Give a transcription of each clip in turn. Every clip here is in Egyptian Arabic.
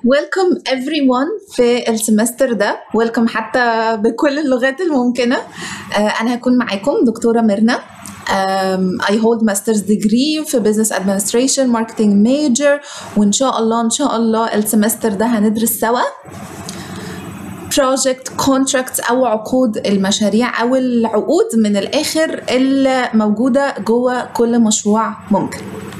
ويلكم everyone في السمستر ده ويلكم حتى بكل اللغات الممكنة uh, أنا هكون معاكم دكتورة ميرنا um, I hold master's degree في business administration marketing major وإن شاء الله إن شاء الله السمستر ده هندرس سوا project contracts أو عقود المشاريع أو العقود من الآخر اللي موجودة جوه كل مشروع ممكن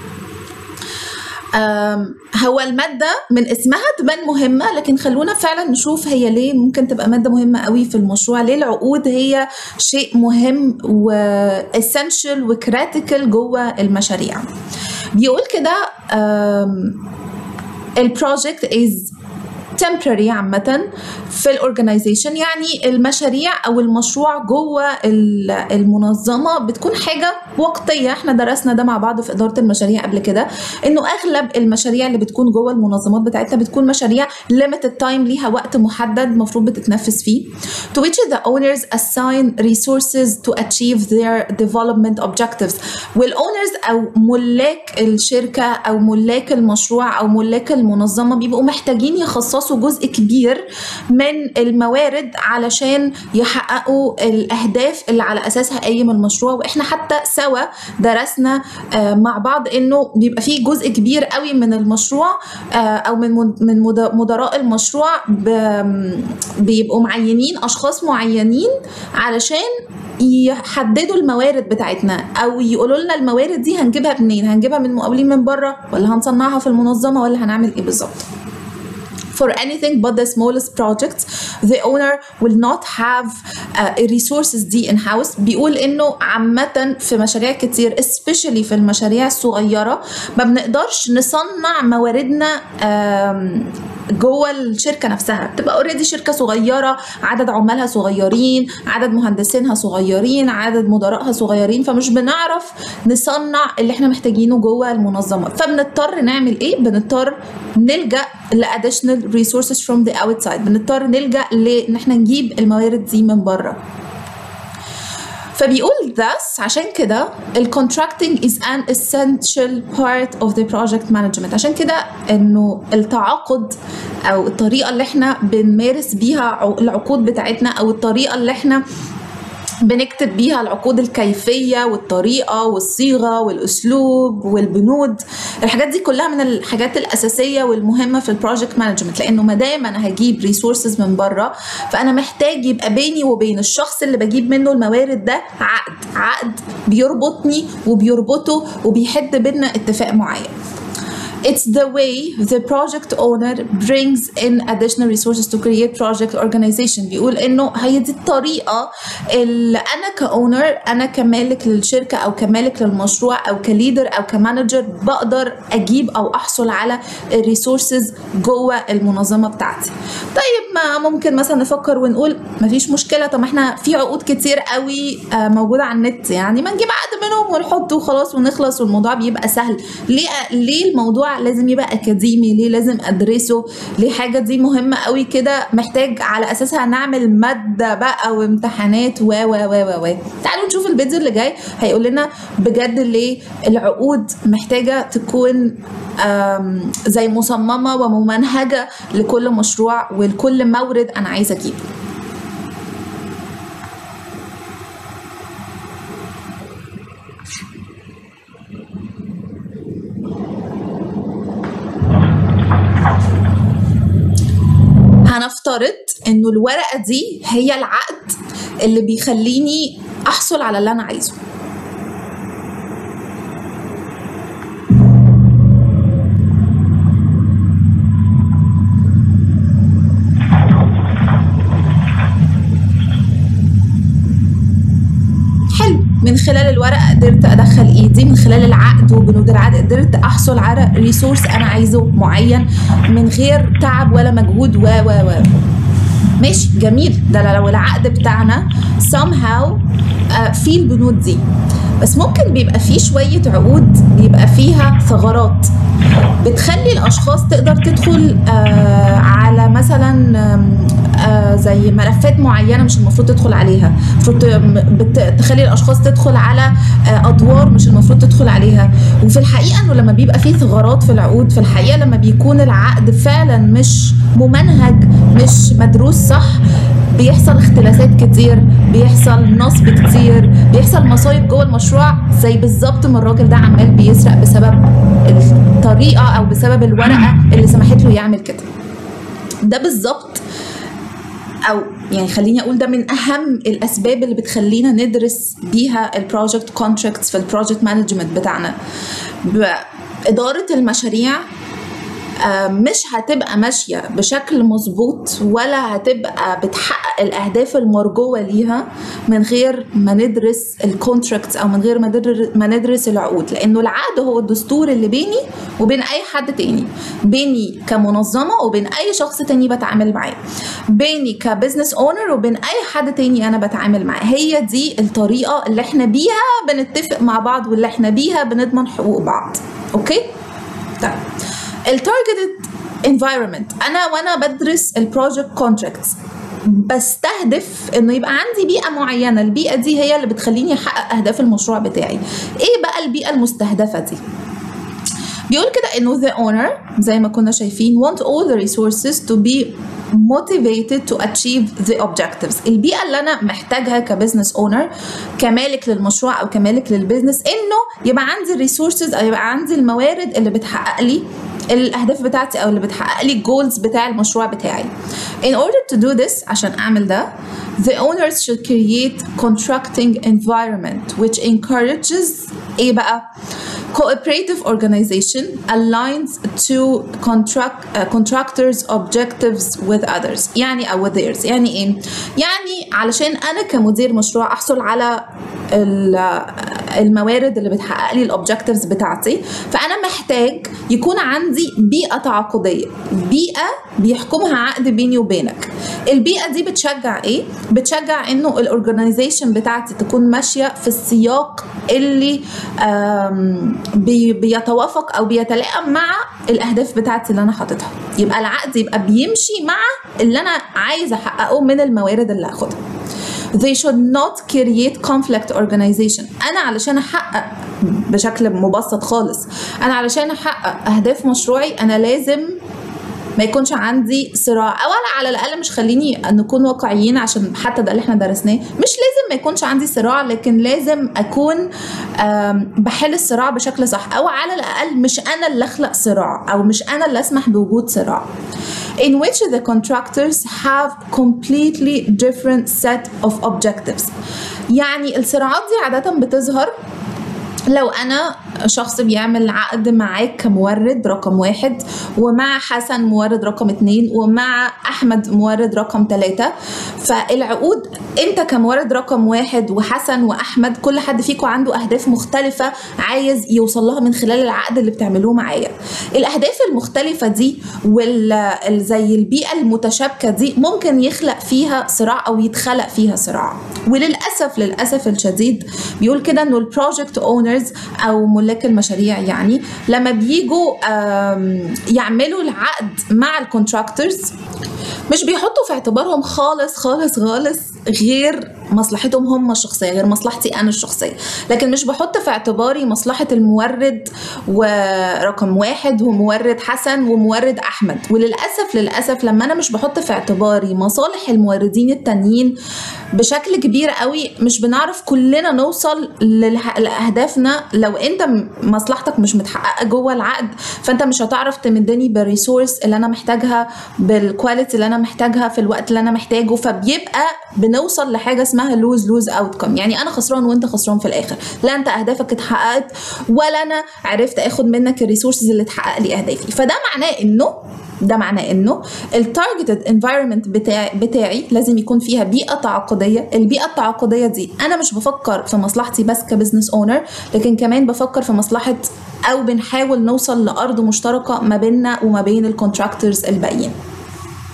هو المادة من اسمها تبان مهمة لكن خلونا فعلا نشوف هي ليه ممكن تبقى مادة مهمة قوي في المشروع ليه العقود هي شيء مهم و essential و critical جوه المشاريع بيقول كده البروجكت is temporary عامة في الاورجنايزيشن يعني المشاريع او المشروع جوه المنظمه بتكون حاجه وقتيه احنا درسنا ده مع بعض في اداره المشاريع قبل كده انه اغلب المشاريع اللي بتكون جوه المنظمات بتاعتنا بتكون مشاريع limited time ليها وقت محدد المفروض بتتنفذ فيه to which the owners assign resources to achieve their development objectives والاونرز او ملاك الشركه او ملاك المشروع او ملاك المنظمه بيبقوا محتاجين يخصصوا جزء كبير من الموارد علشان يحققوا الاهداف اللي على اساسها قايم المشروع واحنا حتى سوا درسنا مع بعض انه بيبقى فيه جزء كبير قوي من المشروع او من من مدراء المشروع بيبقوا معينين اشخاص معينين علشان يحددوا الموارد بتاعتنا او يقولوا لنا الموارد دي هنجيبها منين هنجيبها من مقاولين من بره ولا هنصنعها في المنظمه ولا هنعمل ايه بالظبط for anything but the smallest projects the owner will not have uh, resources دي in house بيقول انه عامة في مشاريع كتير especially في المشاريع الصغيرة ما بنقدرش نصنع مواردنا جوه الشركة نفسها بتبقى اوريدي شركة صغيرة عدد عمالها صغيرين عدد مهندسينها صغيرين عدد مدراءها صغيرين فمش بنعرف نصنع اللي احنا محتاجينه جوه المنظمة فبنضطر نعمل ايه بنضطر نلجأ لاديشنال resources from the outside بنضطر نلجأ لان احنا نجيب الموارد دي من بره فبيقول thus عشان كده ال contracting is an essential part of the project management عشان كده انه التعاقد او الطريقه اللي احنا بنمارس بيها العقود بتاعتنا او الطريقه اللي احنا بنكتب بيها العقود الكيفية والطريقة والصيغة والأسلوب والبنود الحاجات دي كلها من الحاجات الأساسية والمهمة في البروجكت مانجمنت لأنه ما دام أنا هجيب ريسورسز من بره فأنا محتاج يبقى بيني وبين الشخص اللي بجيب منه الموارد ده عقد عقد بيربطني وبيربطه وبيحد بينا اتفاق معين It's the way the project owner brings in additional resources to create project organization بيقول انه هي دي الطريقة اللي انا كاونر انا كمالك للشركة او كمالك للمشروع او كليدر او كمانجر بقدر اجيب او احصل على الريسورسز جوه المنظمة بتاعتي طيب ما ممكن مثلا نفكر ونقول مفيش مشكلة طب احنا في عقود كتير قوي موجودة على النت يعني ما نجيب عقد منهم ونحطه وخلاص ونخلص والموضوع بيبقى سهل ليه ليه الموضوع لازم يبقى اكاديمي ليه لازم ادرسه ليه حاجه دي مهمه قوي كده محتاج على اساسها نعمل ماده بقى وامتحانات و و و و و تعالوا نشوف الفيديو اللي جاي هيقول لنا بجد ليه العقود محتاجه تكون زي مصممه وممنهجه لكل مشروع ولكل مورد انا عايزه اجيبه هنفترض انه الورقه دي هي العقد اللي بيخليني احصل على اللي انا عايزه حلو من خلال الورقه قدرت ادخل ايدي من خلال العقد وبنود العقد قدرت احصل على ريسورس انا عايزه معين من غير تعب ولا مجهود و و و ماشي جميل ده لو العقد بتاعنا somehow آه فيه البنود دي بس ممكن بيبقى فيه شوية عقود بيبقى فيها ثغرات بتخلي الأشخاص تقدر تدخل آه على مثلا آه زي ملفات معينه مش المفروض تدخل عليها المفروض ت- م- بت- تخلي الاشخاص تدخل على آه ادوار مش المفروض تدخل عليها وفي الحقيقه انه لما بيبقى فيه ثغرات في العقود في الحقيقه لما بيكون العقد فعلا مش ممنهج مش مدروس صح بيحصل اختلاسات كتير بيحصل نصب كتير بيحصل مصايب جوه المشروع زي بالظبط ما الراجل ده عمال بيسرق بسبب الطريقه او بسبب الورقه اللي سمحت له يعمل كده ده بالظبط او يعني خليني اقول ده من اهم الاسباب اللي بتخلينا ندرس بيها البروجكت كونتراكتس في البروجكت مانجمنت بتاعنا ب- اداره المشاريع آه، مش هتبقى ماشيه بشكل مظبوط ولا هتبقى بتحقق الاهداف المرجوه ليها من غير ما ندرس الكونتراكتس او من غير ما ندر- ما ندرس العقود لانه العقد هو الدستور اللي بيني وبين اي حد تاني بيني كمنظمه وبين اي شخص تاني بتعامل معاه بيني كبزنس اونر وبين اي حد تاني انا بتعامل معاه هي دي الطريقه اللي احنا بيها بنتفق مع بعض واللي احنا بيها بنضمن حقوق بعض اوكي طيب التارجتد انفايرمنت انا وانا بدرس البروجكت كونتراكتس بستهدف انه يبقى عندي بيئه معينه البيئه دي هي اللي بتخليني احقق اهداف المشروع بتاعي ايه بقى البيئه المستهدفه دي بيقول كده انه the owner زي ما كنا شايفين want all the resources to be motivated to achieve the objectives البيئة اللي أنا محتاجها كبزنس اونر كمالك للمشروع أو كمالك للبزنس إنه يبقى عندي الريسورسز أو يبقى عندي الموارد اللي بتحقق لي الأهداف بتاعتي أو اللي بتحقق لي الجولز بتاع المشروع بتاعي in order to do this عشان أعمل ده the owners should create contracting environment which encourages إيه بقى cooperative organization aligns to contract uh, contractors objectives with others يعني او with theirs يعني ايه يعني علشان انا كمدير مشروع احصل على ال- الموارد اللي بتحقق لي الاوبجكتيفز بتاعتي فانا محتاج يكون عندي بيئه تعاقديه بيئه بيحكمها عقد بيني وبينك البيئه دي بتشجع ايه بتشجع انه الاورجنايزيشن بتاعتي تكون ماشيه في السياق اللي آم، بي- بيتوافق او بيتلائم مع الاهداف بتاعتي اللي انا حاططها يبقى العقد يبقى بيمشي مع اللي انا عايزه احققه من الموارد اللي هاخدها they should not create conflict organization انا علشان احقق بشكل مبسط خالص انا علشان احقق اهداف مشروعي انا لازم ما يكونش عندي صراع او انا على الاقل مش خليني نكون واقعيين عشان حتى ده اللي احنا درسناه مش لازم ما يكونش عندي صراع لكن لازم اكون آم، بحل الصراع بشكل صح او على الاقل مش انا اللي اخلق صراع او مش انا اللي اسمح بوجود صراع in which the contractors have completely different set of objectives يعني الصراعات دي عادة بتظهر لو انا شخص بيعمل عقد معاك كمورد رقم واحد ومع حسن مورد رقم اتنين ومع احمد مورد رقم تلاتة فالعقود انت كمورد رقم واحد وحسن واحمد كل حد فيكم عنده اهداف مختلفة عايز يوصل لها من خلال العقد اللي بتعملوه معايا الاهداف المختلفة دي وال زي البيئة المتشابكة دي ممكن يخلق فيها صراع او يتخلق فيها صراع وللاسف للاسف الشديد بيقول كده انه البروجكت اونرز او ملاك المشاريع يعني لما بيجوا آم، يعملوا العقد مع الكونتراكتورز مش بيحطوا في اعتبارهم خالص خالص خالص غير مصلحتهم هم الشخصيه غير مصلحتي انا الشخصيه لكن مش بحط في اعتباري مصلحه المورد ورقم واحد ومورد حسن ومورد احمد وللاسف للاسف لما انا مش بحط في اعتباري مصالح الموردين التانيين بشكل كبير قوي مش بنعرف كلنا نوصل للح- لاهدافنا لو انت م- مصلحتك مش متحققه جوه العقد فانت مش هتعرف تمدني بالريسورس اللي انا محتاجها بالكواليتي اللي انا محتاجها في الوقت اللي انا محتاجه فبيبقى بنوصل لحاجه اسمها لوز لوز اوتكم يعني انا خسران وانت خسران في الاخر لا انت اهدافك اتحققت ولا انا عرفت اخد منك الريسورسز اللي تحقق لي اهدافي فده معناه انه ده معناه انه التارجتد انفايرمنت بتاعي بتاعي لازم يكون فيها بيئه تعاقديه البيئه التعاقديه دي انا مش بفكر في مصلحتي بس كبزنس اونر لكن كمان بفكر في مصلحه او بنحاول نوصل لارض مشتركه ما بيننا وما بين الكونتراكتورز الباقيين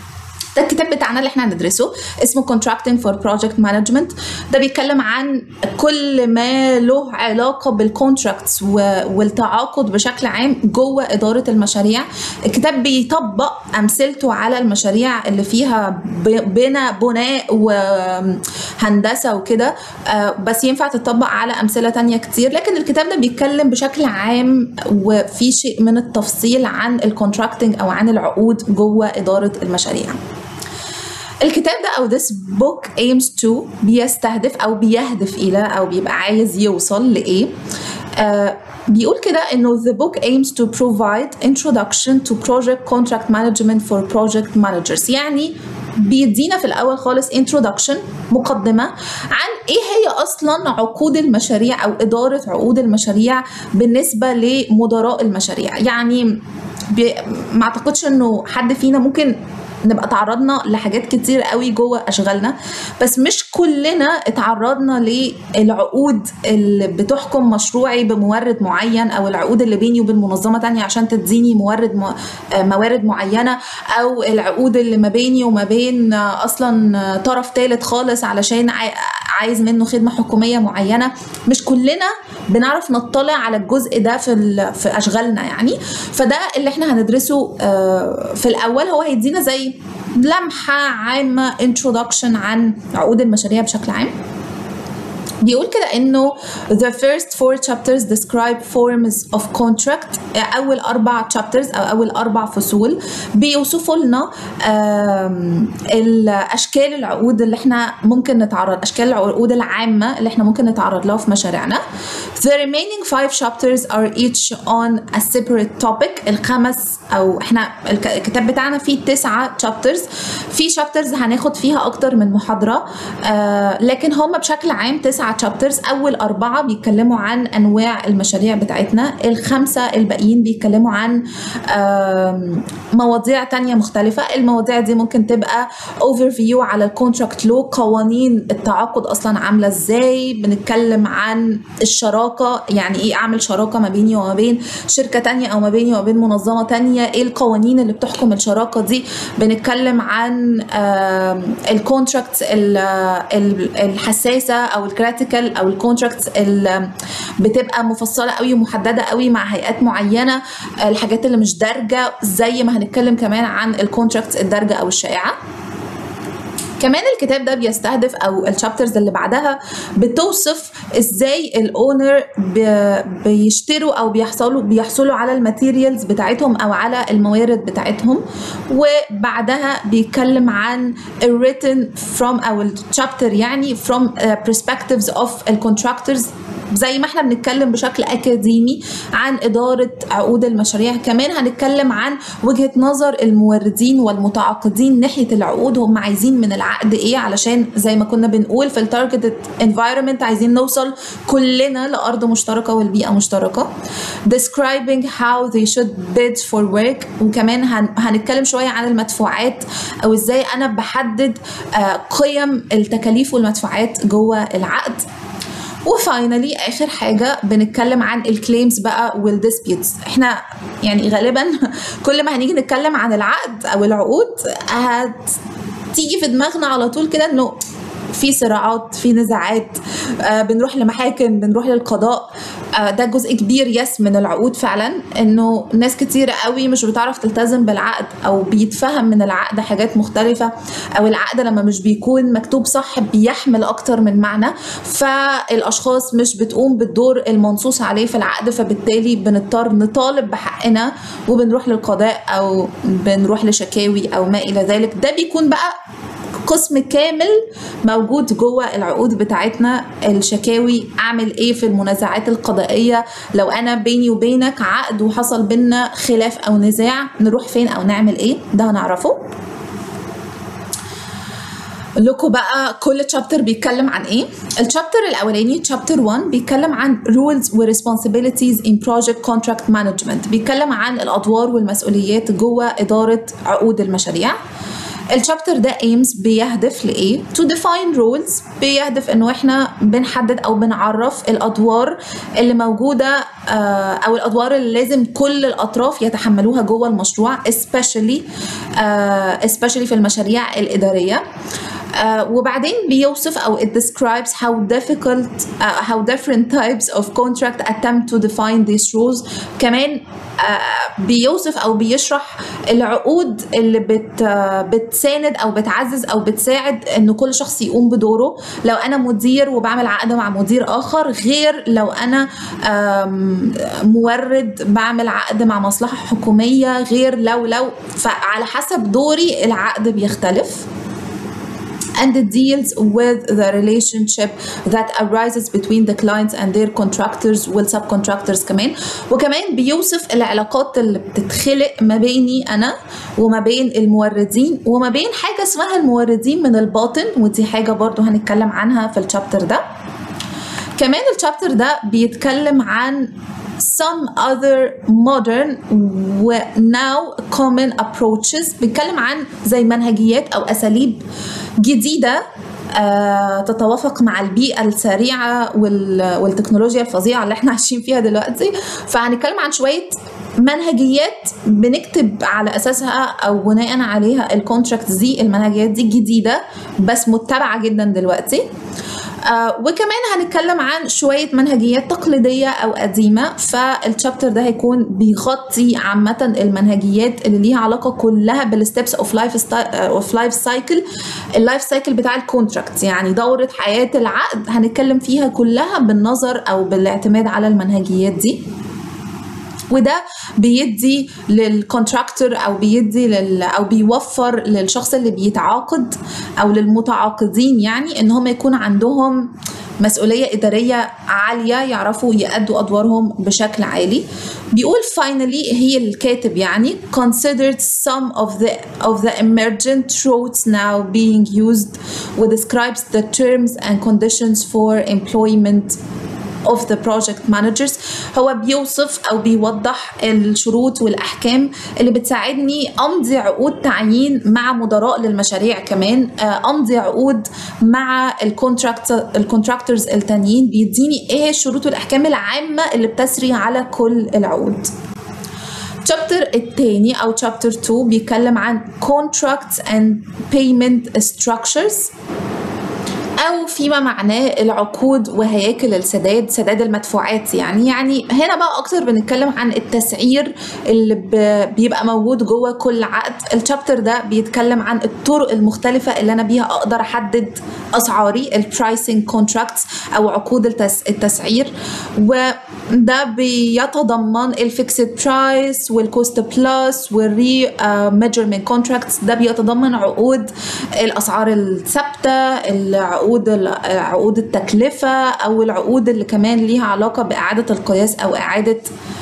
ده الكتاب بتاعنا اللي احنا هندرسه اسمه Contracting for Project Management ده بيتكلم عن كل ما له علاقة بالكونتراكتس والتعاقد بشكل عام جوه إدارة المشاريع الكتاب بيطبق أمثلته على المشاريع اللي فيها بناء بناء وهندسة وكده آه، بس ينفع تطبق على أمثلة تانية كتير لكن الكتاب ده بيتكلم بشكل عام وفي شيء من التفصيل عن الكونتراكتنج أو عن العقود جوه إدارة المشاريع الكتاب ده او this book aims to بيستهدف او بيهدف الى او بيبقى عايز يوصل لايه آه بيقول كده انه the book aims to provide introduction to project contract management for project managers يعني بيدينا في الاول خالص introduction مقدمه عن ايه هي اصلا عقود المشاريع او اداره عقود المشاريع بالنسبه لمدراء المشاريع يعني ما اعتقدش انه حد فينا ممكن نبقى تعرضنا لحاجات كتير قوي جوه اشغالنا بس مش كلنا اتعرضنا للعقود اللي بتحكم مشروعي بمورد معين او العقود اللي بيني وبين منظمه تانية عشان تديني موارد موارد معينه او العقود اللي ما بيني وما بين اصلا طرف ثالث خالص علشان عايز منه خدمه حكوميه معينه مش كلنا بنعرف نطلع على الجزء ده في في اشغالنا يعني فده اللي احنا هندرسه في الاول هو هيدينا زي لمحه عامه introduction عن عقود المشاريع بشكل عام بيقول كده انه the first four chapters describe forms of contract اول اربع chapters او اول اربع فصول بيوصفوا لنا الاشكال العقود اللي احنا ممكن نتعرض اشكال العقود العامه اللي احنا ممكن نتعرض لها في مشاريعنا the remaining five chapters are each on a separate topic الخمس او احنا الكتاب بتاعنا فيه تسعة chapters في chapters هناخد فيها اكتر من محاضره آه لكن هم بشكل عام تسعة تشابترز اول اربعه بيتكلموا عن انواع المشاريع بتاعتنا الخمسه الباقيين بيتكلموا عن مواضيع تانية مختلفه المواضيع دي ممكن تبقى اوفر فيو على الكونتراكت لو قوانين التعاقد اصلا عامله ازاي بنتكلم عن الشراكه يعني ايه اعمل شراكه ما بيني وما بين شركه تانية او ما بيني وما بين منظمه تانية ايه القوانين اللي بتحكم الشراكه دي بنتكلم عن الكونتراكت الحساسه او الكريتيكال او الكونتراكتس اللي بتبقى مفصله قوي ومحدده قوي مع هيئات معينه الحاجات اللي مش دارجه زي ما هنتكلم كمان عن الكونتراكتس الدارجه او الشائعه كمان الكتاب ده بيستهدف او الشابترز اللي بعدها بتوصف ازاي الاونر بيشتروا او بيحصلوا بيحصلوا على الماتيريالز بتاعتهم او على الموارد بتاعتهم وبعدها بيتكلم عن الريتن فروم او الشابتر يعني from perspectives of الكونتراكتورز زي ما احنا بنتكلم بشكل اكاديمي عن اداره عقود المشاريع كمان هنتكلم عن وجهه نظر الموردين والمتعاقدين ناحيه العقود هم عايزين من العقد ايه علشان زي ما كنا بنقول في التارجت انفايرمنت عايزين نوصل كلنا لارض مشتركه والبيئه مشتركه describing how they should bid for work وكمان هنتكلم شويه عن المدفوعات او ازاي انا بحدد قيم التكاليف والمدفوعات جوه العقد وفاينلي اخر حاجه بنتكلم عن الكليمز بقى والديسبيوتس احنا يعني غالبا كل ما هنيجي نتكلم عن العقد او العقود هتيجي في دماغنا على طول كده انه في صراعات في نزاعات آه بنروح لمحاكم بنروح للقضاء آه ده جزء كبير يس من العقود فعلا انه ناس كتير قوي مش بتعرف تلتزم بالعقد او بيتفهم من العقد حاجات مختلفة او العقد لما مش بيكون مكتوب صح بيحمل اكتر من معنى فالاشخاص مش بتقوم بالدور المنصوص عليه في العقد فبالتالي بنضطر نطالب بحقنا وبنروح للقضاء او بنروح لشكاوي او ما الى ذلك ده بيكون بقى قسم كامل موجود جوه العقود بتاعتنا الشكاوي اعمل ايه في المنازعات القضائيه لو انا بيني وبينك عقد وحصل بينا خلاف او نزاع نروح فين او نعمل ايه ده هنعرفه لكم بقى كل تشابتر بيتكلم عن ايه الشابتر الاولاني تشابتر 1 بيتكلم عن rules و responsibilities in project contract management بيتكلم عن الادوار والمسؤوليات جوه اداره عقود المشاريع الشابتر ده aims بيهدف لايه to define roles بيهدف انه احنا بنحدد او بنعرف الادوار اللي موجوده آه، او الادوار اللي لازم كل الاطراف يتحملوها جوه المشروع especially آه، especially في المشاريع الاداريه آه، وبعدين بيوصف او it describes how difficult uh, how different types of contract attempt to define these rules كمان آه، بيوصف او بيشرح العقود اللي بت آه، بتساند او بتعزز او بتساعد ان كل شخص يقوم بدوره لو انا مدير وبعمل عقد مع مدير اخر غير لو انا آم، مورد بعمل عقد مع مصلحة حكومية غير لو لو فعلى حسب دوري العقد بيختلف and it deals with the relationship that arises between the clients and their contractors والsubcontractors كمان وكمان بيوصف العلاقات اللي بتتخلق ما بيني انا وما بين الموردين وما بين حاجه اسمها الموردين من الباطن ودي حاجه برضو هنتكلم عنها في الشابتر ده كمان الشابتر ده بيتكلم عن some other modern و now common approaches بيتكلم عن زي منهجيات او اساليب جديده آه تتوافق مع البيئة السريعة وال- والتكنولوجيا الفظيعة اللي احنا عايشين فيها دلوقتي فهنتكلم عن شوية منهجيات بنكتب على اساسها او بناء عليها الكونتراكت دي المنهجيات دي جديدة بس متبعة جدا دلوقتي آه وكمان هنتكلم عن شوية منهجيات تقليدية أو قديمة فالشابتر ده هيكون بيغطي عامة المنهجيات اللي ليها علاقة كلها بالستبس اوف لايف اوف لايف سايكل اللايف سايكل بتاع الكونتراكت يعني دورة حياة العقد هنتكلم فيها كلها بالنظر أو بالاعتماد على المنهجيات دي وده بيدي للكونتراكتور او بيدي لل او بيوفر للشخص اللي بيتعاقد او للمتعاقدين يعني ان هم يكون عندهم مسؤوليه اداريه عاليه يعرفوا يأدوا ادوارهم بشكل عالي بيقول finally هي الكاتب يعني considered some of the of the emergent routes now being used و describes the terms and conditions for employment of the project managers هو بيوصف او بيوضح الشروط والاحكام اللي بتساعدني امضي عقود تعيين مع مدراء للمشاريع كمان آه، امضي عقود مع الكونتراكت الكونتراكتورز التانيين بيديني ايه الشروط والاحكام العامه اللي بتسري على كل العقود الشابتر الثاني او شابتر 2 بيتكلم عن contracts and payment structures او فيما معناه العقود وهياكل السداد سداد المدفوعات يعني يعني هنا بقى اكتر بنتكلم عن التسعير اللي ب- بيبقى موجود جوه كل عقد الشابتر ده بيتكلم عن الطرق المختلفه اللي انا بيها اقدر احدد اسعاري البرايسنج كونتراكتس او عقود التس التسعير وده بيتضمن الفيكسد برايس والكوست بلس والري ميجرمنت كونتراكتس ده بيتضمن عقود الاسعار الثابته العقود عقود التكلفه او العقود اللي كمان ليها علاقه باعاده القياس او اعاده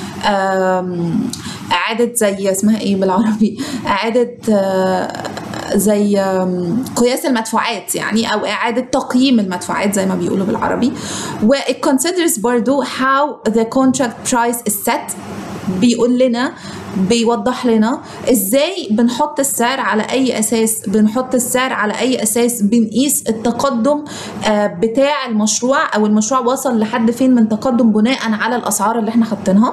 آم، إعادة زي اسمها إيه بالعربي إعادة آه، زي آم، قياس المدفوعات يعني أو إعادة تقييم المدفوعات زي ما بيقولوا بالعربي و it considers برضو how the contract price is set بيقول لنا بيوضح لنا ازاي بنحط السعر على اي اساس بنحط السعر على اي اساس بنقيس التقدم آه، بتاع المشروع او المشروع وصل لحد فين من تقدم بناء على الاسعار اللي احنا حاطينها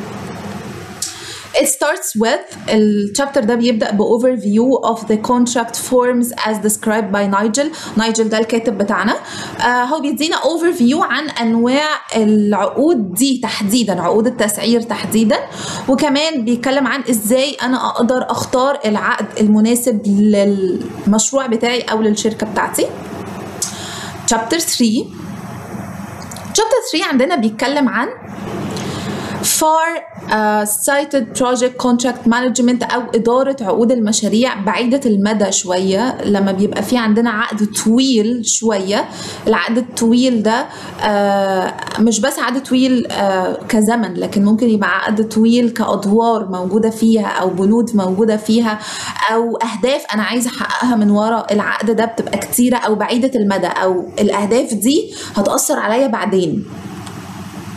It starts with الشابتر ده بيبدأ ب overview of the contract forms as described by نايجل نايجل ده الكاتب بتاعنا آه هو بيدينا overview عن أنواع العقود دي تحديدا عقود التسعير تحديدا وكمان بيتكلم عن إزاي أنا أقدر أختار العقد المناسب للمشروع بتاعي أو للشركة بتاعتي chapter 3 chapter 3 عندنا بيتكلم عن far uh, cited project contract management او اداره عقود المشاريع بعيده المدى شويه لما بيبقى في عندنا عقد طويل شويه العقد الطويل ده uh, مش بس عقد طويل uh, كزمن لكن ممكن يبقى عقد طويل كادوار موجوده فيها او بنود موجوده فيها او اهداف انا عايزه احققها من ورا العقد ده بتبقى كتيره او بعيده المدى او الاهداف دي هتاثر عليا بعدين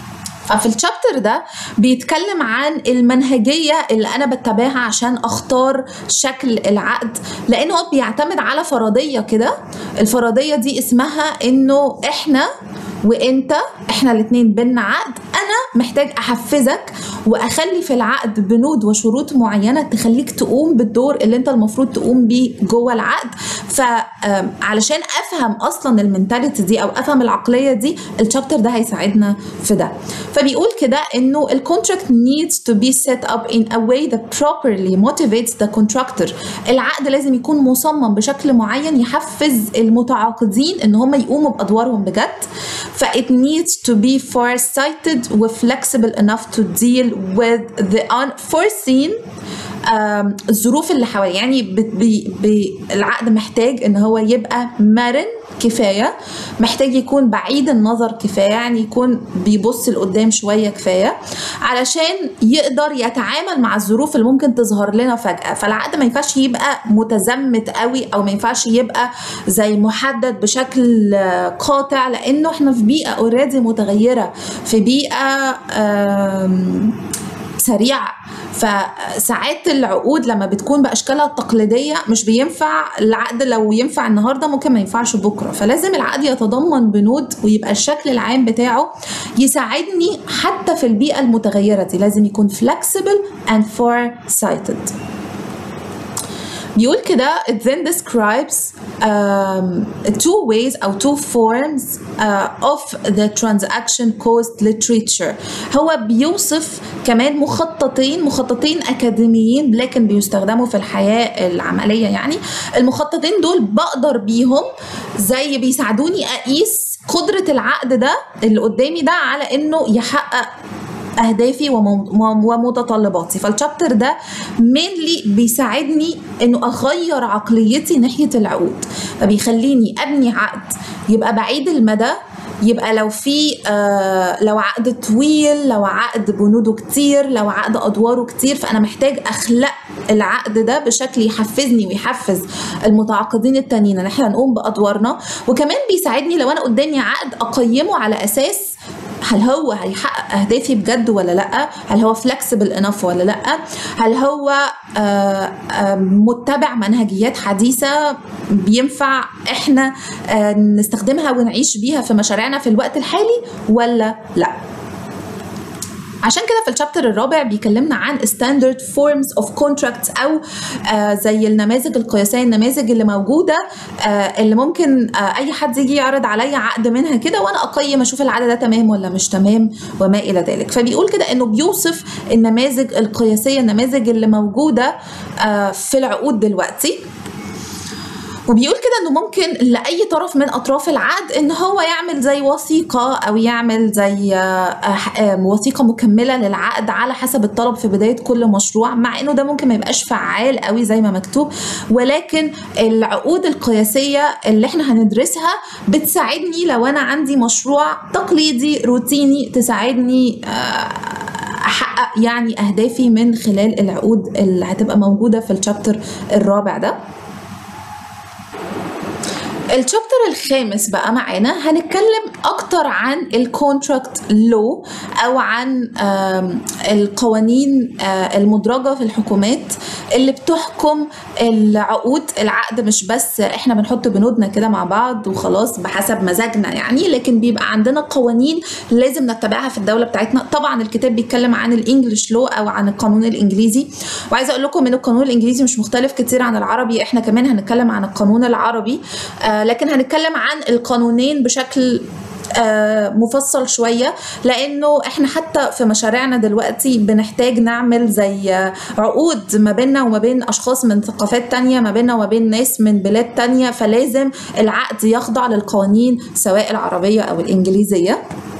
ففي الشابتر ده بيتكلم عن المنهجية اللي أنا بتبعها عشان أختار شكل العقد لأنه هو بيعتمد على فرضية كده الفرضية دي اسمها إنه إحنا وانت احنا الاتنين بينا عقد انا محتاج احفزك واخلي في العقد بنود وشروط معينه تخليك تقوم بالدور اللي انت المفروض تقوم بيه جوه العقد فعلشان افهم اصلا المنتاليتي دي او افهم العقليه دي الشابتر ده هيساعدنا في ده فبيقول كده انه الكونتراكت needs to be set up in a way that properly motivates the contractor العقد لازم يكون مصمم بشكل معين يحفز المتعاقدين ان هم يقوموا بادوارهم بجد ف it needs to be far-sighted و flexible enough to deal with the unforeseen um, الظروف اللي حواليه يعني بي بي العقد محتاج ان هو يبقى مرن كفايه محتاج يكون بعيد النظر كفايه يعني يكون بيبص لقدام شويه كفايه علشان يقدر يتعامل مع الظروف اللي ممكن تظهر لنا فجاه فالعقد ما ينفعش يبقى متزمت قوي او ما ينفعش يبقى زي محدد بشكل قاطع لانه احنا في بيئه اوريدي متغيره في بيئه سريعه فساعات العقود لما بتكون باشكالها التقليديه مش بينفع العقد لو ينفع النهارده ممكن ما ينفعش بكره فلازم العقد يتضمن بنود ويبقى الشكل العام بتاعه يساعدني حتى في البيئه المتغيره دي لازم يكون flexible and far sighted بيقول كده it then describes um, two ways أو two forms uh, of the transaction cost literature هو بيوصف كمان مخططين مخططين أكاديميين لكن بيستخدموا في الحياة العملية يعني المخططين دول بقدر بيهم زي بيساعدوني أقيس قدرة العقد ده اللي قدامي ده على إنه يحقق اهدافي ومتطلباتي فالشابتر ده مينلي بيساعدني انه اغير عقليتي ناحيه العقود فبيخليني ابني عقد يبقى بعيد المدى يبقى لو في آه لو عقد طويل لو عقد بنوده كتير لو عقد ادواره كتير فانا محتاج اخلق العقد ده بشكل يحفزني ويحفز المتعاقدين التانيين ان احنا نقوم بادوارنا وكمان بيساعدني لو انا قدامي عقد اقيمه على اساس هل هو هيحقق اهدافي بجد ولا لا هل هو فلكسبل انف ولا لا هل هو آآ آآ متبع منهجيات حديثه بينفع احنا نستخدمها ونعيش بيها في مشاريعنا في الوقت الحالي ولا لا عشان كده في الشابتر الرابع بيكلمنا عن ستاندرد فورمز اوف كونتراكتس او آه زي النماذج القياسيه النماذج اللي موجوده آه اللي ممكن آه اي حد يجي يعرض عليا عقد منها كده وانا اقيم اشوف العقد ده تمام ولا مش تمام وما الى ذلك فبيقول كده انه بيوصف النماذج القياسيه النماذج اللي موجوده آه في العقود دلوقتي وبيقول كده انه ممكن لاي طرف من اطراف العقد ان هو يعمل زي وثيقه او يعمل زي وثيقه مكمله للعقد على حسب الطلب في بدايه كل مشروع مع انه ده ممكن ما يبقاش فعال قوي زي ما مكتوب ولكن العقود القياسيه اللي احنا هندرسها بتساعدني لو انا عندي مشروع تقليدي روتيني تساعدني احقق يعني اهدافي من خلال العقود اللي هتبقى موجوده في الشابتر الرابع ده الشابتر الخامس بقى معانا هنتكلم اكتر عن الكونتراكت لو او عن القوانين المدرجه في الحكومات اللي بتحكم العقود العقد مش بس احنا بنحط بنودنا كده مع بعض وخلاص بحسب مزاجنا يعني لكن بيبقى عندنا قوانين لازم نتبعها في الدوله بتاعتنا طبعا الكتاب بيتكلم عن الانجليش لو او عن القانون الانجليزي وعايزه اقول لكم ان القانون الانجليزي مش مختلف كتير عن العربي احنا كمان هنتكلم عن القانون العربي آه لكن هنتكلم عن القانونين بشكل آه مفصل شوية لأنه إحنا حتى في مشاريعنا دلوقتي بنحتاج نعمل زي عقود ما بيننا وما بين أشخاص من ثقافات تانية ما بيننا وما بين ناس من بلاد تانية فلازم العقد يخضع للقوانين سواء العربية أو الإنجليزية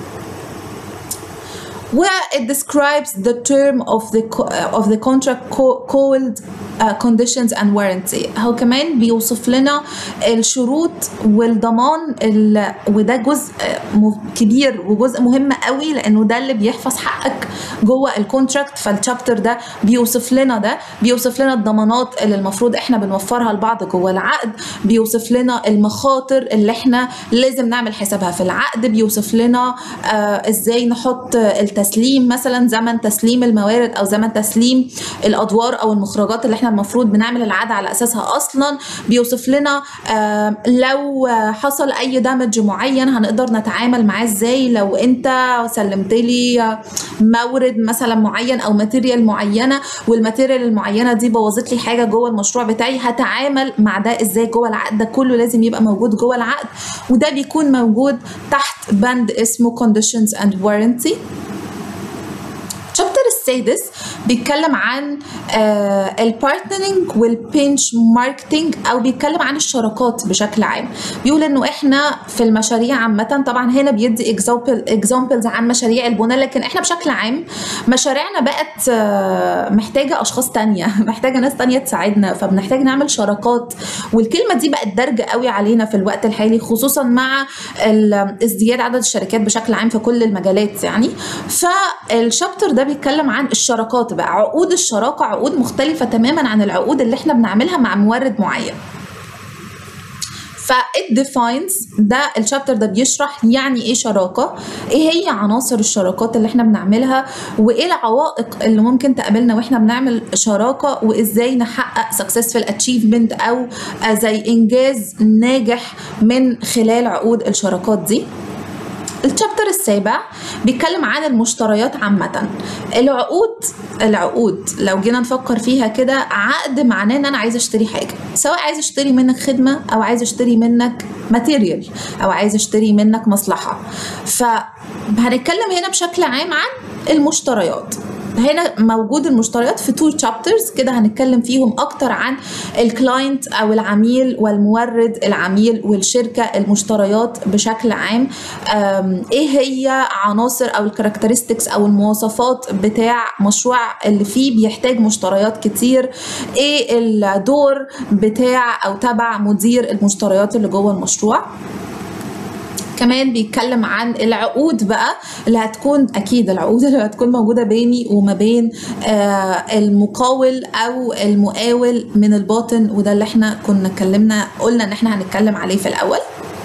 where it describes the term of the of the contract called uh, conditions and warranty هو كمان بيوصف لنا الشروط والضمان وده جزء كبير وجزء مهم قوي لانه ده اللي بيحفظ حقك جوه الكونتراكت فالشابتر ده بيوصف لنا ده بيوصف لنا الضمانات اللي المفروض احنا بنوفرها لبعض جوه العقد بيوصف لنا المخاطر اللي احنا لازم نعمل حسابها في العقد بيوصف لنا آه ازاي نحط التسليم مثلا زمن تسليم الموارد او زمن تسليم الادوار او المخرجات اللي احنا المفروض بنعمل العاده على اساسها اصلا بيوصف لنا آه، لو حصل اي دامج معين هنقدر نتعامل معاه ازاي لو انت سلمت لي مورد مثلا معين او ماتيريال معينه والماتيريال المعينه دي بوظت لي حاجه جوه المشروع بتاعي هتعامل مع ده ازاي جوه العقد ده كله لازم يبقى موجود جوه العقد وده بيكون موجود تحت بند اسمه conditions and warranty الشابتر السادس بيتكلم عن البارتنرنج والبنش ماركتنج او بيتكلم عن الشراكات بشكل عام بيقول انه احنا في المشاريع عامه طبعا هنا بيدي اكزامبل اكزامبلز عن مشاريع البناء لكن احنا بشكل عام مشاريعنا بقت آه، محتاجه اشخاص تانية محتاجه ناس تانية تساعدنا فبنحتاج نعمل شراكات والكلمه دي بقت دارجه قوي علينا في الوقت الحالي خصوصا مع ال- ازدياد عدد الشركات بشكل عام في كل المجالات يعني فالشابتر ده بيتكلم عن الشراكات بقى عقود الشراكه عقود مختلفه تماما عن العقود اللي احنا بنعملها مع مورد معين ف it defines ده الشابتر ده بيشرح يعني ايه شراكه ايه هي عناصر الشراكات اللي احنا بنعملها وايه العوائق اللي ممكن تقابلنا واحنا بنعمل شراكه وازاي نحقق successful achievement او آه، زي انجاز ناجح من خلال عقود الشراكات دي الشابتر السابع بيتكلم عن المشتريات عامة العقود العقود لو جينا نفكر فيها كده عقد معناه ان انا عايزه اشتري حاجة سواء عايزه اشتري منك خدمة او عايزه اشتري منك ماتيريال او عايزه اشتري منك مصلحة فهنتكلم هنا بشكل عام عن المشتريات هنا موجود المشتريات في تو تشابترز كده هنتكلم فيهم اكتر عن الكلاينت او العميل والمورد العميل والشركه المشتريات بشكل عام أم، ايه هي عناصر او الكاركترستكس او المواصفات بتاع مشروع اللي فيه بيحتاج مشتريات كتير ايه الدور بتاع او تبع مدير المشتريات اللي جوه المشروع كمان بيتكلم عن العقود بقى اللي هتكون اكيد العقود اللي هتكون موجوده بيني وما بين آه المقاول او المقاول من الباطن وده اللي احنا كنا اتكلمنا قلنا ان احنا هنتكلم عليه في الاول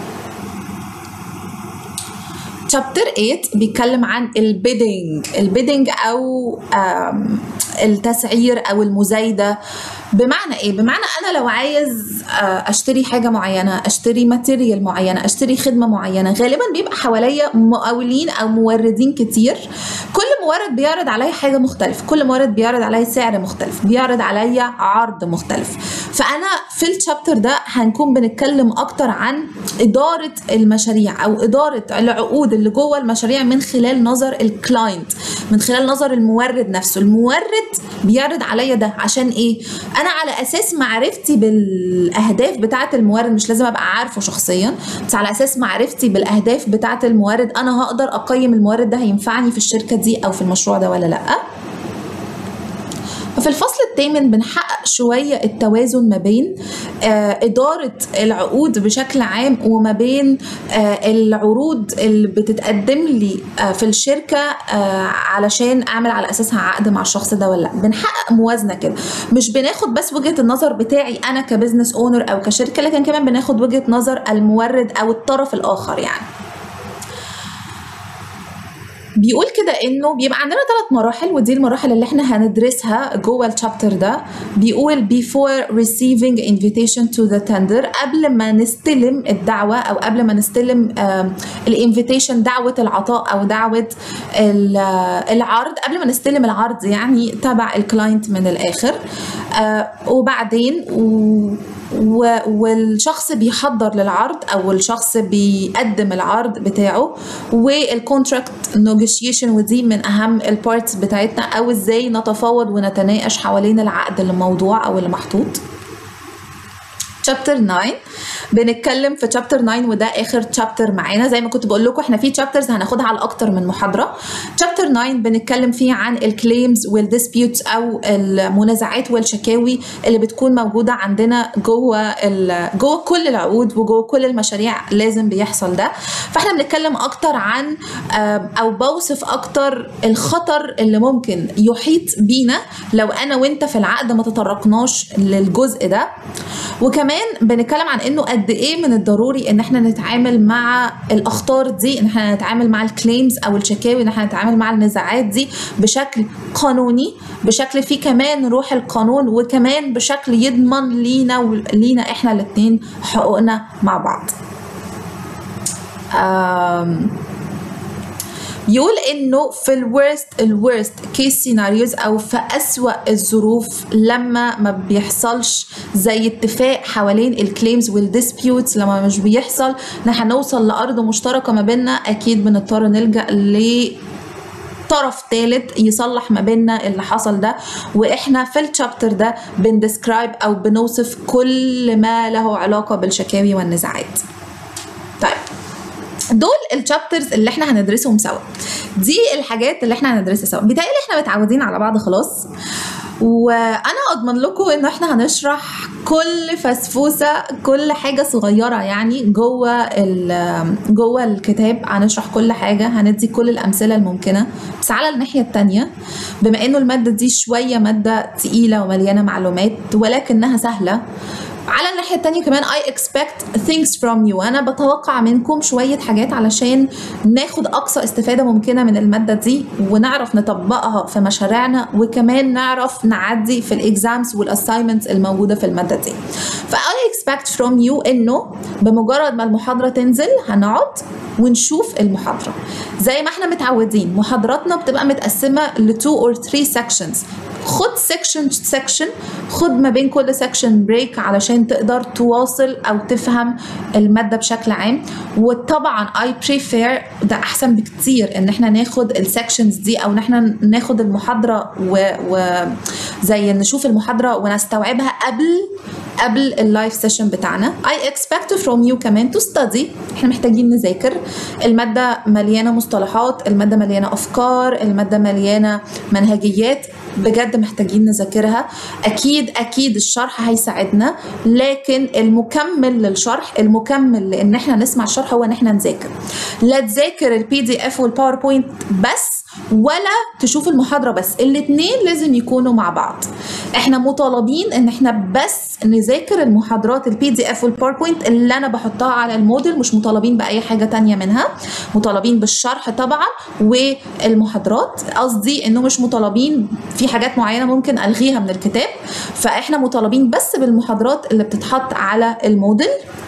شابتر 8 بيتكلم عن البيدنج البيدنج او آم، التسعير او المزايده بمعنى ايه بمعنى انا لو عايز آه، اشتري حاجه معينه اشتري ماتيريال معينه اشتري خدمه معينه غالبا بيبقى حواليا مقاولين او موردين كتير كل مورد بيعرض عليا حاجه مختلفه كل مورد بيعرض عليا سعر مختلف بيعرض عليا عرض مختلف فانا في الشابتر ده هنكون بنتكلم اكتر عن اداره المشاريع او اداره العقود اللي جوه المشاريع من خلال نظر الكلاينت من خلال نظر المورد نفسه المورد بيعرض عليا ده عشان ايه انا على اساس معرفتي بالاهداف بتاعه المورد مش لازم ابقى عارفه شخصيا بس على اساس معرفتي بالاهداف بتاعه المورد انا هقدر اقيم المورد ده هينفعني في الشركه دي او في المشروع ده ولا لا ففي الفصل الثامن بنحقق شوية التوازن ما بين آه، إدارة العقود بشكل عام وما بين آه، العروض اللي بتتقدم لي آه، في الشركة آه، علشان أعمل على أساسها عقد مع الشخص ده ولا لا بنحقق موازنة كده مش بناخد بس وجهة النظر بتاعي أنا كبزنس أونر أو كشركة لكن كمان بناخد وجهة نظر المورد أو الطرف الآخر يعني بيقول كده انه بيبقى عندنا ثلاث مراحل ودي المراحل اللي احنا هندرسها جوه الشابتر ده بيقول before receiving invitation to the tender قبل ما نستلم الدعوه او قبل ما نستلم الانفيتيشن دعوه العطاء او دعوه ال- آه، العرض قبل ما نستلم العرض يعني تبع الكلاينت من الاخر آه، وبعدين و و- والشخص بيحضر للعرض او الشخص بيقدم العرض بتاعه والكونتراكت نيجوشيشن ودي من اهم البارتس بتاعتنا او ازاي نتفاوض ونتناقش حوالين العقد اللي موضوع او اللي محطوط شابتر 9 بنتكلم في شابتر 9 وده اخر شابتر معانا زي ما كنت بقول لكم احنا في شابترز هناخدها على اكتر من محاضره شابتر 9 بنتكلم فيه عن الكليمز والديسبيوتس او المنازعات والشكاوي اللي بتكون موجوده عندنا جوه ال- جوه كل العقود وجوه كل المشاريع لازم بيحصل ده فاحنا بنتكلم اكتر عن آه، او بوصف اكتر الخطر اللي ممكن يحيط بينا لو انا وانت في العقد ما تطرقناش للجزء ده وكمان بنتكلم عن انه قد ايه من الضروري ان احنا نتعامل مع الاخطار دي ان احنا نتعامل مع الكليمز او الشكاوي ان احنا نتعامل مع النزاعات دي بشكل قانوني بشكل فيه كمان روح القانون وكمان بشكل يضمن لينا ولينا احنا الاثنين حقوقنا مع بعض آم يقول انه في الورست الورست كيس سيناريوز او في اسوأ الظروف لما ما بيحصلش زي اتفاق حوالين الكليمز والديسبيوتس لما مش بيحصل ان احنا نوصل لارض مشتركه ما بيننا اكيد بنضطر نلجا ل طرف ثالث يصلح ما بيننا اللي حصل ده واحنا في الشابتر ده بندسكرايب او بنوصف كل ما له علاقه بالشكاوي والنزاعات طيب دول الشابترز اللي احنا هندرسهم سوا دي الحاجات اللي احنا هندرسها سوا بيتهيألي احنا متعودين على بعض خلاص وانا اضمن لكم ان احنا هنشرح كل فسفوسه كل حاجه صغيره يعني جوه جوه الكتاب هنشرح كل حاجه هندي كل الامثله الممكنه بس على الناحيه الثانيه بما انه الماده دي شويه ماده تقيله ومليانه معلومات ولكنها سهله على الناحيه التانية كمان I expect things from you انا بتوقع منكم شويه حاجات علشان ناخد اقصى استفاده ممكنه من الماده دي ونعرف نطبقها في مشاريعنا وكمان نعرف نعدي في الاكزامز والاساينمنتس الموجوده في الماده دي ف I expect from you انه بمجرد ما المحاضره تنزل هنقعد ونشوف المحاضره زي ما احنا متعودين محاضراتنا بتبقى متقسمه ل 2 or 3 sections خد سيكشن سيكشن خد ما بين كل سيكشن بريك علشان تقدر تواصل او تفهم الماده بشكل عام وطبعا اي بريفير ده احسن بكتير ان احنا ناخد السكشنز دي او ان احنا ناخد المحاضره وزي نشوف المحاضره ونستوعبها قبل قبل اللايف سيشن بتاعنا I expect from you كمان to study احنا محتاجين نذاكر المادة مليانة مصطلحات المادة مليانة أفكار المادة مليانة منهجيات بجد محتاجين نذاكرها أكيد أكيد الشرح هيساعدنا لكن المكمل للشرح المكمل لأن احنا نسمع الشرح هو إن احنا نذاكر لا تذاكر البي دي اف والباوربوينت بس ولا تشوف المحاضرة بس الاتنين لازم يكونوا مع بعض احنا مطالبين ان احنا بس نذاكر المحاضرات البي دي اف والباوربوينت اللي انا بحطها على الموديل مش مطالبين باي حاجة تانية منها مطالبين بالشرح طبعا والمحاضرات قصدي انه مش مطالبين في حاجات معينة ممكن الغيها من الكتاب فاحنا مطالبين بس بالمحاضرات اللي بتتحط على الموديل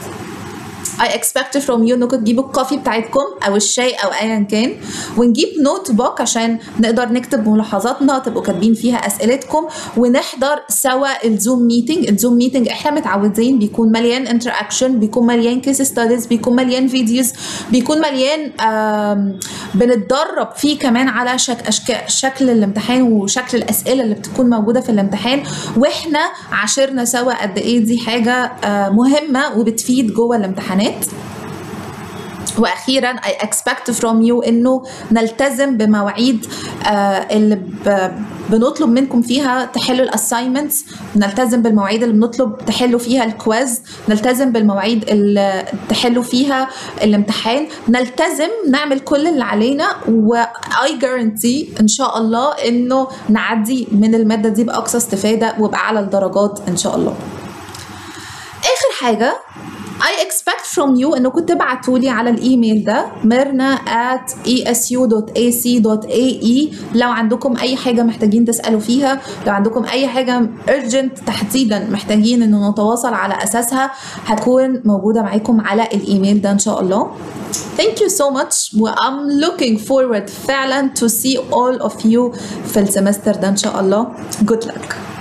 I expect from you انكم تجيبوا الكوفي بتاعتكم او الشاي او ايا كان ونجيب نوت بوك عشان نقدر نكتب ملاحظاتنا تبقوا كاتبين فيها اسئلتكم ونحضر سوا الزوم ميتنج الزوم ميتنج احنا متعودين بيكون مليان انتراكشن بيكون مليان كيس ستاديز بيكون مليان فيديوز بيكون مليان بنتدرب فيه كمان على شك أشك شكل الامتحان وشكل الاسئله اللي بتكون موجوده في الامتحان واحنا عاشرنا سوا قد ايه دي حاجه مهمه وبتفيد جوه الامتحانات واخيرا I expect from you انه نلتزم بمواعيد آه اللي بنطلب منكم فيها تحلوا الاساينمنتس نلتزم بالمواعيد اللي بنطلب تحلوا فيها الكويز نلتزم بالمواعيد اللي تحلوا فيها الامتحان نلتزم نعمل كل اللي علينا واي جارنتي ان شاء الله انه نعدي من الماده دي باقصى استفاده وباعلى الدرجات ان شاء الله اخر حاجه I expect from you انكم تبعتوا لي على الايميل ده ميرنا at esu.ac.ae لو عندكم اي حاجه محتاجين تسالوا فيها لو عندكم اي حاجه urgent تحديدا محتاجين انه نتواصل على اساسها هتكون موجوده معاكم على الايميل ده ان شاء الله Thank you so much و I'm looking forward فعلا to see all of you في السمستر ده ان شاء الله good luck